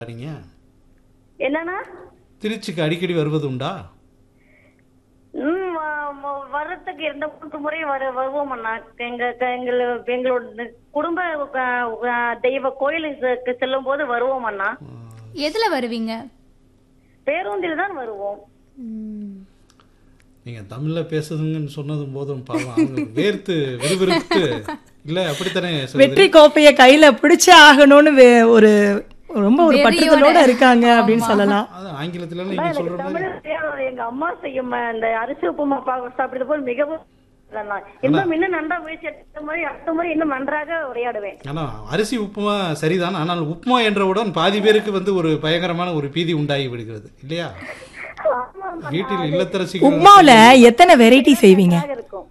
நீங்க என்னன்னா திருச்சிக்கு அடிக்கடி வருவது உண்டா ம் வ- வ- வர்றதுக்கு இரண்டு மூன்று முறை வர வருவோம் அண்ணா எங்க க- எங்கள எங்களோட குடும்ப அஹ், அஹ், தெய்வ கோயிலுக்கு செல்லும் போது வருவோம் அண்ணா எதுல வருவீங்க பேருந்தில் தான் வருவோம் நீங்க தமிழ்ல பேசுதுங்கன்னு சொன்னதும் போதும் பாவம் அவங்க வேர்த்து விறுவிறுத்து இல்ல அப்படித்தானே சொல்லுது வெற்றி கோப்பையை கையில பிடிச்சே ஆகணும்னு வே- ஒரு ரொம்ப ஒரு வெறியோட. பற்றுதலோட இருக்காங்க அப்படின்னு சொல்லலாம் அது ஆங்கிலத்துல நீங்க சொல்ற எனக்கு மாதிரி தமிழ் தெரியாது. எங்க அம்மா செய்யும் அஹ், இந்த அரிசி உப்புமா பா- சாப்பிடுறது போல் மிகவும் அண்ணா. இன்னும் இன்னும் நன்றா முயற்சி அடுத்த முறை அடுத்த முறை இன்னும் நன்றாக உரையாடுவேன் ஆனா அரிசி உப்புமா சரிதான் ஆனால் உப்புமா என்றவுடன் பாதி பேருக்கு வந்து ஒரு பயங்கரமான ஒரு பீதி உண்டாகி விடுகிறது இல்லையா ஆமா, ஆமா. வீட்டில் இல்லத்தரசிகள் உப்மாவுல எத்தனை வெரைட்டி செய்வீங்க இருக்கும்